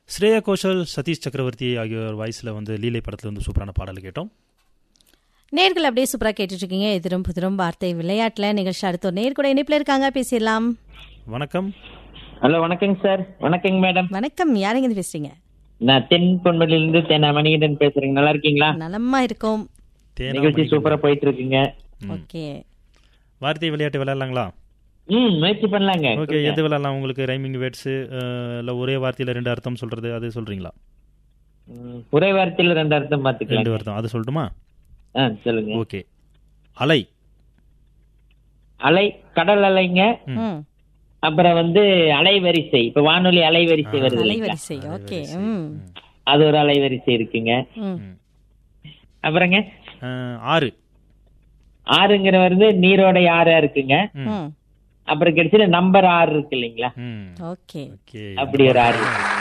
ஸ்ரேயா கோஷல் சதீஷ் சக்கரவர்த்தி ஆகியோர் வாய்ஸில் வந்து லீலை படத்தில் வந்து சூப்பரான பாடல் கேட்டோம் நேர்கள் அப்படியே சூப்பரா கேட்டுட்டு இருக்கீங்க எதிரும் புதிரும் வார்த்தை விளையாட்டுல நிகழ்ச்சி அடுத்த ஒரு நேர் கூட இணைப்புல இருக்காங்க பேசிடலாம் வணக்கம் ஹலோ வணக்கங்க சார் வணக்கங்க மேடம் வணக்கம் யாருங்க இருந்து பேசுறீங்க நான் தென் பொன்மலிலிருந்து தென் மணிகண்டன் பேசுறேங்க நல்லா இருக்கீங்களா நலமா இருக்கும் தேனா நிகழ்ச்சி மணிகண்டன். சூப்பரா போயிட்டு இருக்குங்க ஓகே வார்த்தை விளையாட்டு விளையாடலாங்களா ம் முயற்சி பண்ணலாங்க ஓகே எது விளையாடலாம் உங்களுக்கு ரைமிங் வேர்ட்ஸு இல்லை ஒரே வார்த்தையில் ரெண்டு அர்த்தம் சொல்கிறது அது சொல்கிறீங்களா ம், ஒரே வார்த்தையில ரெண்டு அர்த்தம் பாத்துக்கலாம் ரெண்டு அர்த்தம் அது சொல்லட்டுமா ஆ சொல்லுங்க ஓகே அலை அலை கடல் அலைங்க ம் அப்புறம் வந்து அலைவரிசை இப்ப வானொலி அலைவரிசை வருது இல்லைங்களா? அலைவரிசை ஓகே ம் அது ஒரு அலைவரிசை இருக்குங்க ம் அப்புறங்க அஹ், ஆறு ஆறுங்கிற வருது நீரோட ஆறா இருக்குங்க ம் அப்புறம் கிடைச்சது நம்பர் ஆறு இருக்கு இல்லைங்களா ம் ஓகே ஓகே அப்படி ஒரு ஆறு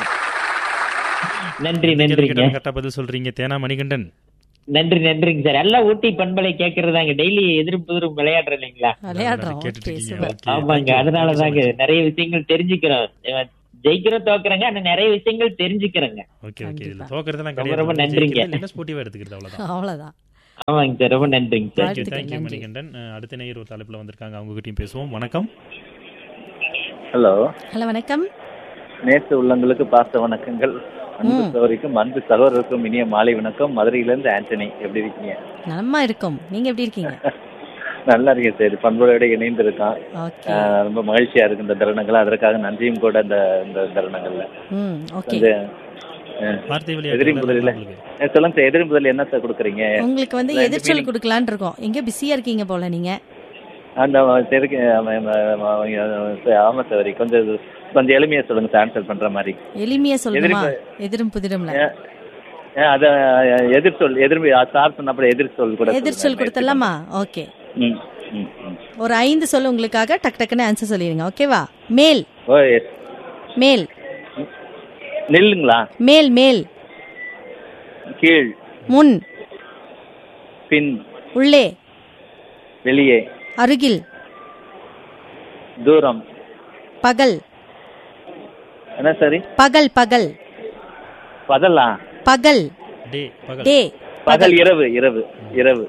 நன்றி நன்றிங்க கரெக்டாக பதில் சொல்கிறீங்க தேனா மணிகண்டன் நன்றி நன்றிங்க சார் எல்லாம் ஊட்டி பண்பலை கேக்குறதாங்க டெய்லி எதிரும் புதிரும் விளையாடுறோம் இல்லைங்களா விளையாடுறோம் கேட்டுட்டு ஓகே இருக்கீங்க. சூப்பர் Okay, ஆமாங்க thank you. அதனாலதாங்க நிறைய விஷயங்கள் தெரிஞ்சுக்கிறோம் அஹ் ஜெயிக்கிறோம் தோக்குறோங்க ஆனா நிறைய விஷயங்கள் தெரிஞ்சுக்கிறோங்க ஓகே ஓகே கண்டிப்பா. இதில் தோக்கிறதுலாம் ரொம்ப கிடையாது ரொம்ப நன்றிங்க. என்ன ஸ்போர்ட்டிவாக எடுத்துக்கிறது அவ்வளோதான் அவ்வளவுதான் ஆமாங்க சார் ரொம்ப நன்றிங்க சார் தேங்க்யூ வாழ்த்துக்கள், தேங்க்யூ நன்றி. மணிகண்டன் அஹ், அடுத்த நேயர் ஒரு தலைப்பில் வந்திருக்காங்க அவங்க கிட்டயும் பேசுவோம் வணக்கம் ஹலோ ஹலோ வணக்கம் நேற்று உள்ளங்களுக்கு பாச வணக்கங்கள் அன்பு சகோதரிக்கும் அன்பு சகோதரருக்கும் இனிய மாலை வணக்கம் மதுரையிலேருந்து ஆண்டனி எப்படி இருக்கீங்க நலமா இருக்கும் நீங்க எப்படி இருக்கீங்க நல்லா இருக்கேன் சரி பண்போட இணைந்து இருக்கான் ஓகே ஆஹ் ரொம்ப மகிழ்ச்சியா இருக்கு இந்த தருணங்கள் அதற்காக நன்றியும் கூட இந்த இந்த தருணங்கள்ல ம் ஓகே வந்து ஆஹ் வார்த்தை எதிரி விளையாட்டு முதலில் உங்களுக்கு ஆஹ் சொல்லுங்க சார் எதிரும் முதல்ல என்ன சார் கொடுக்குறீங்க உங்களுக்கு வந்து ரெண்டு எதிர்ச்சொல் meaning. கொடுக்கலான்னு இருக்கோம் எங்க பிஸியா இருக்கீங்க போல நீங்க அந்த தெருக்கு ஆமா சரி கொஞ்சம் இது- கொஞ்சம் எளிமையா சொல்லுங்க சார் ஆன்சர் பண்ற மாதிரி எளிமையா சொல்லுமா எதிர்ப்பு- எதிரும் புதிரும்ல ஆஹ் அத எதிர் சொல் எதிர் சார் சொன்னப்பட எதிர் சொல் கூட எதிர்ச்சொல் சொல்லுங்க. கொடுத்துடலாமா ஓகே ம், ம், ம். ஒரு ஐந்து சொல் உங்களுக்காக டக் டக்குன்னு ஆன்சர் சொல்லிடுங்க ஓகேவா மேல் ஓ எஸ் மேல் நில்லுங்களா மேல் மேல் கீழ் முன் பின் உள்ளே வெளியே அருகில் தூரம் பகல் என்ன சரி பகல் பகல் பகலா பகல் டே பகல் டே பகல் இரவு இரவு இரவு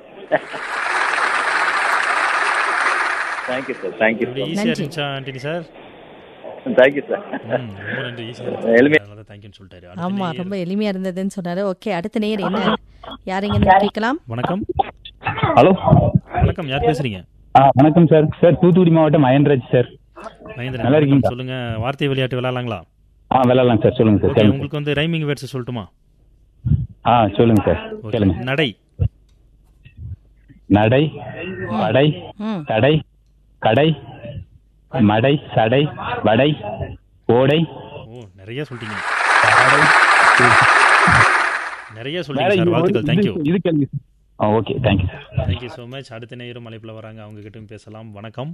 தேங்க்யூ சார் தேங்க்யூ இப்படி சார் ஈஸியாக நன்றி. இருந்துச்சா ஆண்டனி சார் தேங்க்யூ சார் ம், ரொம்ப நன்றி ஈஸியாக எளிமை- இருந்துச்சு தேங்க்யூன்னு சொல்லிட்டாரு அடுத்த ஆமா நேயர். ரொம்ப எளிமையா இருந்ததுன்னு சொன்னாரு ஓகே அடுத்த நேயர் என்ன யாருங்க இருந்து கேட்கலாம் வணக்கம் ஹலோ வணக்கம் யார் பேசுறீங்க ஆ வணக்கம் சார் சார் தூத்துக்குடி மாவட்டம் அயன்ராஜ் சார் மகேந்திரன் நல்லா வணக்கம். இருக்கீங்களா? சொல்லுங்க வார்த்தை விளையாட்டு விளையாடலாங்களா ஆ விளாட்லாம் சார் சொல்லுங்க சார் ஓகே கேளுங்க உங்களுக்கு வந்து ரைமிங் வேர்ட்ஸ் சொல்லட்டுமா ஆ சொல்லுங்க சார் ஓகே. கேளுங்க நடை நடை படை ம் தடை கடை மடை சடை வடை ஓடை ஓ நிறைய சொல்லிட்டீங்க நிறைய வேற சொல்லிட்டீங்க சார் இது- வாழ்த்துக்கள் இது- தேங்க்யூ இது கேளுங்க ஆ okay thank you sir thank you so much அடுத்த நேரம் அழைப்பில் வராங்க அவங்க கிட்டயும் பேசலாம் வணக்கம்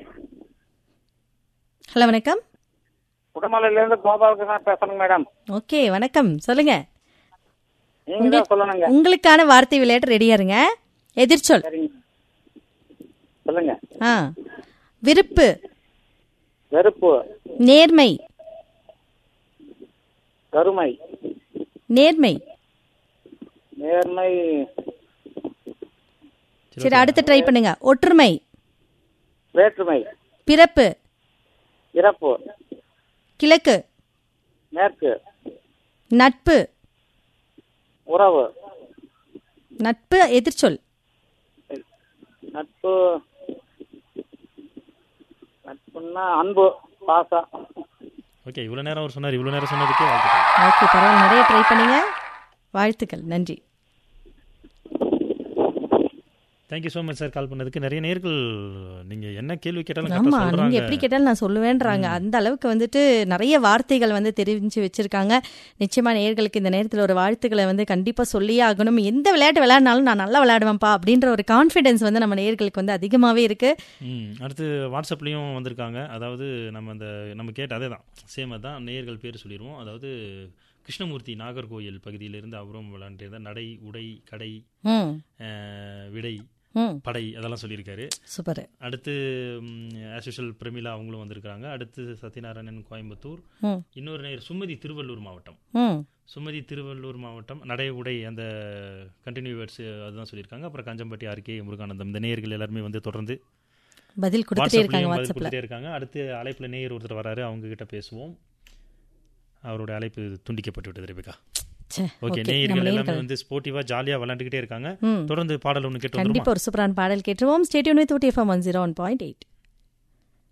ஹலோ வணக்கம் குடமலையில இருந்து கோபாலகிருஷ்ணன் பேசுறேங்க மேடம் ஓகே வணக்கம் சொல்லுங்க நீங்க தான் சொல்லணுங்க உங்களுக்கான வார்த்தை விளையாட்டு ரெடியா இருங்க எதிர்ச்சொல் சரிங்க சொல்லுங்க ஆ விருப்பு வெறுப்பு நேர்மை கருமை நேர்மை நேர்மை சரி அடுத்து ட்ரை பண்ணுங்க ஒற்றுமை வேற்றுமை பிறப்பு இறப்பு கிழக்கு மேற்கு நட்பு உறவு நட்பு எதிர்ச்சொல் நட்பு நட்புன்னா அன்பு பாசம் ஓகே இவ்வளோ நேரம் அவர் சொன்னார் இவ்வளோ நேரம் சொன்னதுக்கே வாழ்த்துக்கள் ஓகே பரவாயில்ல நிறைய ட்ரை பண்ணுங்க வாழ்த்துக்கள் நன்றி thank you so much sir call பண்ணதுக்கு நிறைய நேர்கள் நீங்கள் என்ன கேள்வி கேட்டாலும் ஆமா கரெக்டாக நீங்க சொல்கிறாங்க எப்படி கேட்டாலும் நான் சொல்லுவேன்றாங்க அந்த அளவுக்கு வந்துட்டு நிறைய வார்த்தைகள் வந்து தெரிஞ்சு வச்சிருக்காங்க நிச்சயமா நேர்களுக்கு இந்த நேரத்தில் ஒரு வாழ்த்துக்களை வந்து கண்டிப்பா சொல்லியே ஆகணும் எந்த விளையாட்டு விளையாடினாலும் நான் நல்லா விளையாடுவேன்ப்பா அப்படின்ற ஒரு கான்ஃபிடன்ஸ் வந்து நம்ம நேர்களுக்கு வந்து அதிகமாவே இருக்கு ம் அடுத்து வாட்ஸ்அப்லேயும் வந்திருக்காங்க அதாவது நம்ம அந்த நம்ம கேட்ட அதே தான் சேம் தான் நேயர்கள் பேர் சொல்லிடுவோம் அதாவது கிருஷ்ணமூர்த்தி நாகர்கோயில் பகுதியிலிருந்து அவரும் விளையாண்டு நடை உடை கடை ம் அஹ், விடை ம் படை அதெல்லாம் சொல்லியிருக்காரு சூப்பர் அடுத்து ஆஸ் யூஷுவல் பிரமிளா அவங்களும் வந்திருக்காங்க அடுத்து சத்யநாராயணன் கோயம்புத்தூர் ம் இன்னொரு நேர் சுமதி திருவள்ளூர் மாவட்டம் ம் சுமதி திருவள்ளூர் மாவட்டம் நடை உடை அந்த கண்டினியூ வேர்ட்ஸ் அதுதான் சொல்லியிருக்காங்க அப்புறம் கஞ்சம்பட்டி ஆர்கே முருகானந்தம் இந்த நேயர்கள் எல்லாருமே வந்து தொடர்ந்து பதில் கொடுத்துட்டே இருக்காங்க வாட்ஸ்அப்லயும் பதில் வாட்ஸ்அப்ல கொடுத்துட்டே இருக்காங்க அடுத்து அழைப்புல நேயர் ஒருத்தர் வராரு அவங்க கிட்ட பேசுவோம் அவருடைய அழைப்பு துண்டிக்கப்பட்டு விட்டது ரெபிகா ச்சே, ஓகே okay, நேயர்கள் நம்ம எல்லாமே நேயர்கள். வந்து ஸ்போர்ட்டிவா ஜாலியா விளையாண்டுக்கிட்டே இருக்காங்க ம். தொடர்ந்து பாடல் ஒன்று கேட்டு கண்டிப்பா வந்துருமா ஒரு சூப்பரான பாடல் கேட்டுருவோம் studio with Ooty FM one zero one point eight